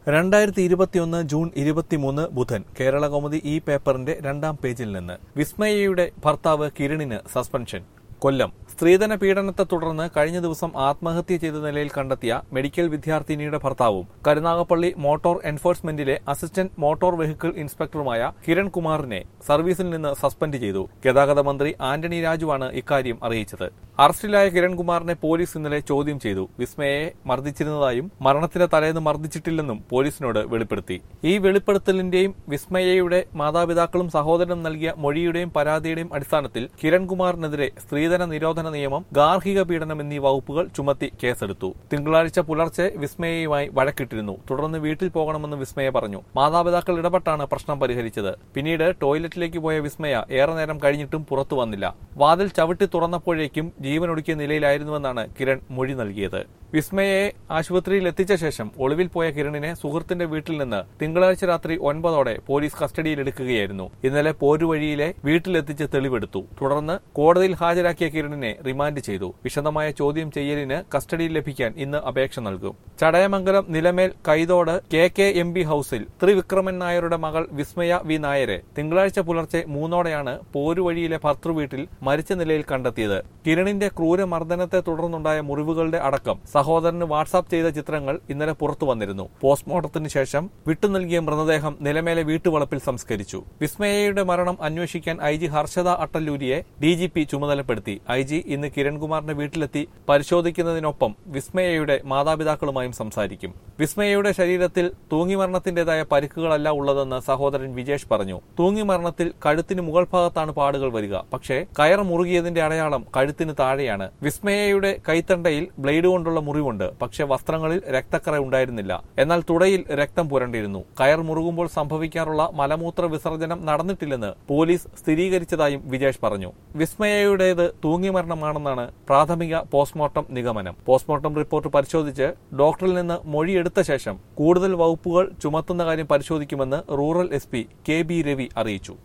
രണ്ടായിരത്തി ഇരുപത്തിയൊന്ന് ജൂൺ ഇരുപത്തിമൂന്ന് ബുധൻ കേരള കൗമുദി ഈ പേപ്പറിന്റെ രണ്ടാം പേജിൽ നിന്ന് വിസ്മയയുടെ ഭർത്താവ് കിരണിന് സസ്പെൻഷൻ കൊല്ലം സ്ത്രീധന പീഡനത്തെ തുടർന്ന് കഴിഞ്ഞ ദിവസം ആത്മഹത്യ ചെയ്ത നിലയിൽ കണ്ടെത്തിയ മെഡിക്കൽ വിദ്യാർത്ഥിനിയുടെ ഭർത്താവും കരുനാഗപ്പള്ളി മോട്ടോർ എൻഫോഴ്സ്മെന്റിലെ അസിസ്റ്റന്റ് മോട്ടോർ വെഹിക്കിൾ ഇൻസ്പെക്ടറുമായ കിരൺ കുമാറിനെ സർവീസിൽ നിന്ന് സസ്പെൻഡ് ചെയ്തു ഗതാഗത മന്ത്രി ആന്റണി രാജുവാണ് ഇക്കാര്യം അറിയിച്ചത് അറസ്റ്റിലായ കിരൺകുമാറിനെ പോലീസ് ഇന്നലെ ചോദ്യം ചെയ്തു വിസ്മയെ മർദ്ദിച്ചിരുന്നതായും മരണത്തിന്റെ തലേന്ന് മർദ്ദിച്ചിട്ടില്ലെന്നും പോലീസിനോട് വെളിപ്പെടുത്തി ഈ വെളിപ്പെടുത്തലിന്റെയും വിസ്മയയുടെ മാതാപിതാക്കളും സഹോദരനും നൽകിയ മൊഴിയുടെയും പരാതിയുടെയും അടിസ്ഥാനത്തിൽ കിരൺകുമാറിനെതിരെ സ്ത്രീധന നിരോധന നിയമം ഗാർഹിക പീഡനം എന്നീ വകുപ്പുകൾ ചുമത്തി കേസെടുത്തു തിങ്കളാഴ്ച പുലർച്ചെ വിസ്മയയുമായി വഴക്കിട്ടിരുന്നു തുടർന്ന് വീട്ടിൽ പോകണമെന്ന് വിസ്മയ പറഞ്ഞു മാതാപിതാക്കൾ ഇടപെട്ടാണ് പ്രശ്നം പരിഹരിച്ചത് പിന്നീട് ടോയ്ലറ്റിലേക്ക് പോയ വിസ്മയ ഏറെ നേരം കഴിഞ്ഞിട്ടും പുറത്തു വന്നില്ല വാതിൽ ചവിട്ടി തുറന്നപ്പോഴേക്കും ജീവനൊടുക്കിയ നിലയിലായിരുന്നുവെന്നാണ് കിരൺ മൊഴി നൽകിയത് വിസ്മയയെ ആശുപത്രിയിൽ എത്തിച്ച ശേഷം ഒളിവിൽ പോയ കിരണിനെ സുഹൃത്തിന്റെ വീട്ടിൽ നിന്ന് തിങ്കളാഴ്ച രാത്രി ഒൻപതോടെ പോലീസ് കസ്റ്റഡിയിലെടുക്കുകയായിരുന്നു ഇന്നലെ പോരുവഴിയിലെ വീട്ടിലെത്തിച്ച് തെളിവെടുത്തു തുടർന്ന് കോടതിയിൽ ഹാജരാക്കിയ കിരണിനെ റിമാൻഡ് ചെയ്തു വിശദമായ ചോദ്യം ചെയ്യലിന് കസ്റ്റഡിയിൽ ലഭിക്കാൻ ഇന്ന് അപേക്ഷ നൽകും Chadayamangalam Nilamel Kaithodu K K M B ഹൌസിൽ ത്രിവിക്രമൻ നായരുടെ മകൾ വിസ്മയ വി നായരെ തിങ്കളാഴ്ച പുലർച്ചെ മൂന്നോടെയാണ് പോരുവഴിയിലെ ഭർത്തൃവീട്ടിൽ മരിച്ച നിലയിൽ കണ്ടെത്തിയത് കിരണിന്റെ ക്രൂരമർദ്ദനത്തെ തുടർന്നുണ്ടായ മുറിവുകളുടെ അടക്കം സഹോദരന് വാട്സാപ്പ് ചെയ്ത ചിത്രങ്ങൾ ഇന്നലെ പുറത്തു വന്നിരുന്നു പോസ്റ്റ്മോർട്ടത്തിന് ശേഷം വിട്ടു നൽകിയ മൃതദേഹം നിലമേലെ വീട്ടുവളപ്പിൽ സംസ്കരിച്ചു വിസ്മയയുടെ മരണം അന്വേഷിക്കാൻ ഐ ജി ഹർഷദ അട്ടല്ലൂരിയെ ഡി ജി പി ചുമതലപ്പെടുത്തി ഐ ജി ഇന്ന് കിരൺകുമാറിന്റെ വീട്ടിലെത്തി പരിശോധിക്കുന്നതിനൊപ്പം വിസ്മയയുടെ മാതാപിതാക്കളുമായും സംസാരിക്കും വിസ്മയയുടെ ശരീരത്തിൽ തൂങ്ങിമരണത്തിന്റേതായ പരിക്കുകളല്ല ഉള്ളതെന്ന് സഹോദരൻ വിജേഷ് പറഞ്ഞു തൂങ്ങിമരണത്തിൽ കഴുത്തിന് മുകൾ ഭാഗത്താണ് പാടുകൾ വരിക പക്ഷേ കയർ മുറുകിയതിന്റെ അടയാളം കഴുത്തിന് താഴെയാണ് വിസ്മയയുടെ കൈത്തണ്ടയിൽ ബ്ലേഡ് കൊണ്ടുള്ള മുറിവുണ്ട് പക്ഷേ വസ്ത്രങ്ങളിൽ രക്തക്കറ ഉണ്ടായിരുന്നില്ല എന്നാൽ തുടയിൽ രക്തം പുരണ്ടിരുന്നു കയർ മുറുകുമ്പോൾ സംഭവിക്കാറുള്ള മലമൂത്ര വിസർജനം നടന്നിട്ടില്ലെന്ന് പോലീസ് സ്ഥിരീകരിച്ചതായും വിജേഷ് പറഞ്ഞു വിസ്മയയുടേത് തൂങ്ങിമരണമാണെന്നാണ് പ്രാഥമിക പോസ്റ്റ്മോർട്ടം നിഗമനം പോസ്റ്റ്മോർട്ടം റിപ്പോർട്ട് പരിശോധിച്ച് ഡോക്ടറിൽ നിന്ന് മൊഴിയെടുത്ത ശേഷം കൂടുതൽ വകുപ്പുകൾ ചുമത്തുന്ന കാര്യം പരിശോധിക്കുമെന്ന് rural S P K B Ravi അറിയിച്ചു